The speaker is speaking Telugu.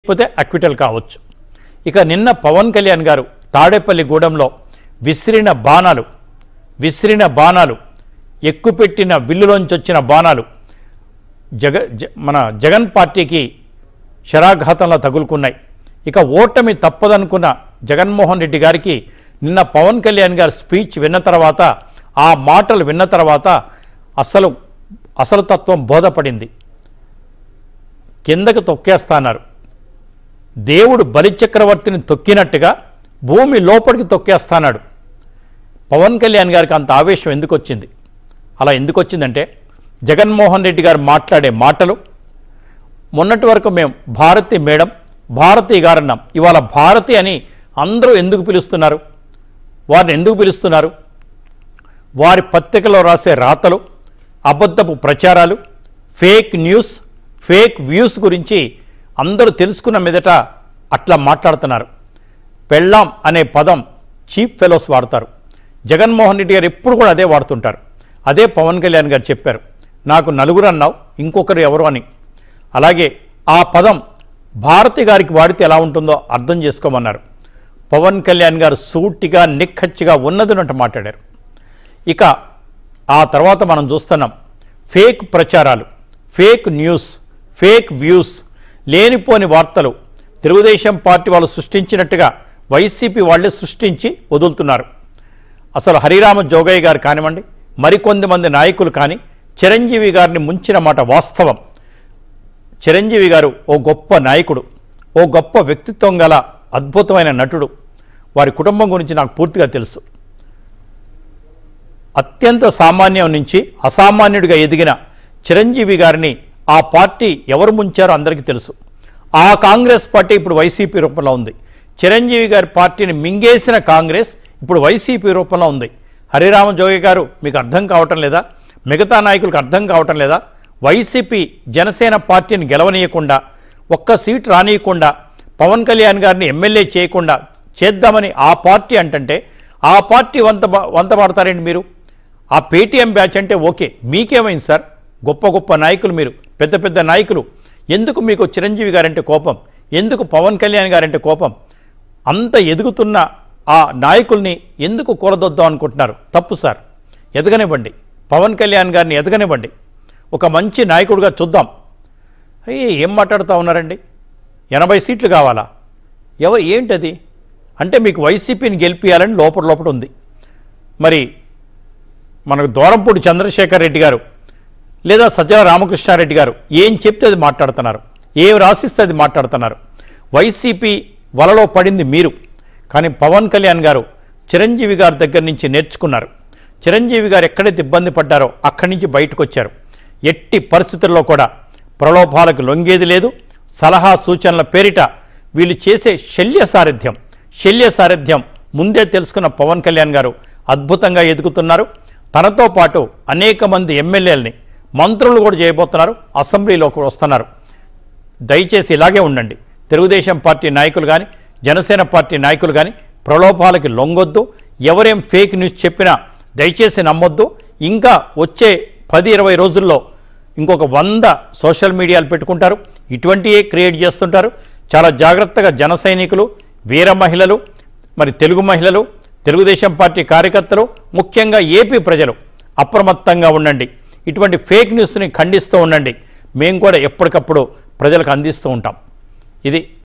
లేకపోతే అక్విటల్ కావచ్చు ఇక నిన్న పవన్ కళ్యాణ్ గారు తాడేపల్లిగూడెంలో విసిరిన బాణాలు విసిరిన బాణాలు ఎక్కుపెట్టిన విల్లులోంచి వచ్చిన బాణాలు జగ జ- మన జగన్ పార్టీకి శరాఘాతంలో తగులుకున్నాయి ఇక ఓటమి తప్పదనుకున్న జగన్మోహన్ రెడ్డి గారికి నిన్న పవన్ కళ్యాణ్ గారి స్పీచ్ విన్న తర్వాత ఆ మాటలు విన్న తర్వాత అసలు అసలు తత్వం బోధపడింది కిందకు తొక్కేస్తాన్నారు దేవుడు బలిచక్రవర్తిని తొక్కినట్టుగా భూమి లోపలికి తొక్కేస్తానాడు పవన్ కళ్యాణ్ గారికి అంత ఆవేశం ఎందుకు వచ్చింది అలా ఎందుకు వచ్చిందంటే జగన్మోహన్ రెడ్డి గారు మాట్లాడే మాటలు మొన్నటి వరకు మేము భారతి మేడం భారతి గారు అన్నాం ఇవాళ భారతి అని అందరూ ఎందుకు పిలుస్తున్నారు వారిని ఎందుకు పిలుస్తున్నారు వారి పత్రికలో రాసే రాతలు అబద్ధపు ప్రచారాలు ఫేక్ న్యూస్ ఫేక్ వ్యూస్ గురించి అందరూ తెలుసుకున్న మీదట అట్లా మాట్లాడుతున్నారు పెళ్ళాం అనే పదం చీప్ ఫెలోస్ వాడతారు జగన్మోహన్ రెడ్డి గారు ఎప్పుడు కూడా అదే వాడుతుంటారు అదే పవన్ కళ్యాణ్ గారు చెప్పారు నాకు నలుగురు అన్నావు ఇంకొకరు ఎవరు అని అలాగే ఆ పదం భారతి గారికి వాడితే ఎలా ఉంటుందో అర్థం చేసుకోమన్నారు పవన్ కళ్యాణ్ గారు సూటిగా నిక్కచ్చిగా ఉన్నదినట్టు మాట్లాడారు ఇక ఆ తర్వాత మనం చూస్తున్నాం ఫేక్ ప్రచారాలు ఫేక్ న్యూస్ ఫేక్ వ్యూస్ లేనిపోని వార్తలు తెలుగుదేశం పార్టీ వాళ్ళు సృష్టించినట్టుగా వైసీపీ వాళ్ళే సృష్టించి వదులుతున్నారు అసలు హరిరామ జోగయ్య గారు కానివ్వండి మరికొంతమంది నాయకులు కానీ చిరంజీవి గారిని ముంచిన మాట వాస్తవం చిరంజీవి గారు ఓ గొప్ప నాయకుడు ఓ గొప్ప వ్యక్తిత్వం గల అద్భుతమైన నటుడు వారి కుటుంబం గురించి నాకు పూర్తిగా తెలుసు అత్యంత సామాన్యం నుంచి అసామాన్యుడిగా ఎదిగిన చిరంజీవి గారిని ఆ పార్టీ ఎవరు ముంచారో అందరికీ తెలుసు ఆ కాంగ్రెస్ పార్టీ ఇప్పుడు వైసీపీ రూపంలో ఉంది చిరంజీవి గారి పార్టీని మింగేసిన కాంగ్రెస్ ఇప్పుడు వైసీపీ రూపంలో ఉంది హరిరామ జోగి గారు మీకు అర్థం కావటం లేదా మిగతా నాయకులకు అర్థం కావటం లేదా వైసీపీ జనసేన పార్టీని గెలవనీయకుండా ఒక్క సీట్ రానియకుండా పవన్ కళ్యాణ్ గారిని ఎమ్మెల్యే చేయకుండా చేద్దామని ఆ పార్టీ అంటంటే ఆ పార్టీ వంత వంత పడతారండి మీరు ఆ పేటీఎం బ్యాచ్ అంటే ఓకే మీకేమైంది సార్ గొప్ప గొప్ప నాయకులు మీరు పెద్ద పెద్ద నాయకులు ఎందుకు మీకు చిరంజీవి గారంటే కోపం ఎందుకు పవన్ కళ్యాణ్ గారంటే కోపం అంత ఎదుగుతున్న ఆ నాయకుల్ని ఎందుకు కూలదొద్దాం అనుకుంటున్నారు తప్పు సార్ ఎదగనివ్వండి పవన్ కళ్యాణ్ గారిని ఎదగనివ్వండి ఒక మంచి నాయకుడిగా చూద్దాం అయ్యే ఏం మాట్లాడుతూ ఉన్నారండి ఎనభై సీట్లు కావాలా ఎవరు ఏంటది అంటే మీకు వైసీపీని గెలిపియాలని లోపల లోపల ఉంది మరి మనకు దూరంపూడి చంద్రశేఖర్ రెడ్డి గారు లేదా సజ్జల రామకృష్ణారెడ్డి గారు ఏం చెప్తే అది మాట్లాడుతున్నారు ఏం రాసిస్తే అది మాట్లాడుతున్నారు వైసీపీ వలలో పడింది మీరు కానీ పవన్ కళ్యాణ్ గారు చిరంజీవి గారి దగ్గర నుంచి నేర్చుకున్నారు చిరంజీవి గారు ఎక్కడైతే ఇబ్బంది పడ్డారో అక్కడి నుంచి బయటకు వచ్చారు ఎట్టి పరిస్థితుల్లో కూడా ప్రలోభాలకు లొంగేది లేదు సలహా సూచనల పేరిట వీళ్ళు చేసే శల్య సారథ్యం శల్య సారథ్యం ముందే తెలుసుకున్న పవన్ కళ్యాణ్ గారు అద్భుతంగా ఎదుగుతున్నారు తనతో పాటు అనేక మంది ఎమ్మెల్యేలని మంత్రులు కూడా చేయబోతున్నారు అసెంబ్లీలోకి వస్తున్నారు దయచేసి ఇలాగే ఉండండి తెలుగుదేశం పార్టీ నాయకులు కానీ జనసేన పార్టీ నాయకులు కానీ ప్రలోభాలకి లొంగొద్దు ఎవరేం ఫేక్ న్యూస్ చెప్పినా దయచేసి నమ్మొద్దు ఇంకా వచ్చే పది ఇరవై రోజుల్లో ఇంకొక వంద సోషల్ మీడియాలు పెట్టుకుంటారు ఇటువంటివే క్రియేట్ చేస్తుంటారు చాలా జాగ్రత్తగా జన సైనికులు వీర మహిళలు మరి తెలుగు మహిళలు తెలుగుదేశం పార్టీ కార్యకర్తలు ముఖ్యంగా ఏపీ ప్రజలు అప్రమత్తంగా ఉండండి ఇటువంటి ఫేక్ న్యూస్ని ఖండిస్తూ ఉండండి మేము కూడా ఎప్పటికప్పుడు ప్రజలకు అందిస్తూ ఉంటాం ఇది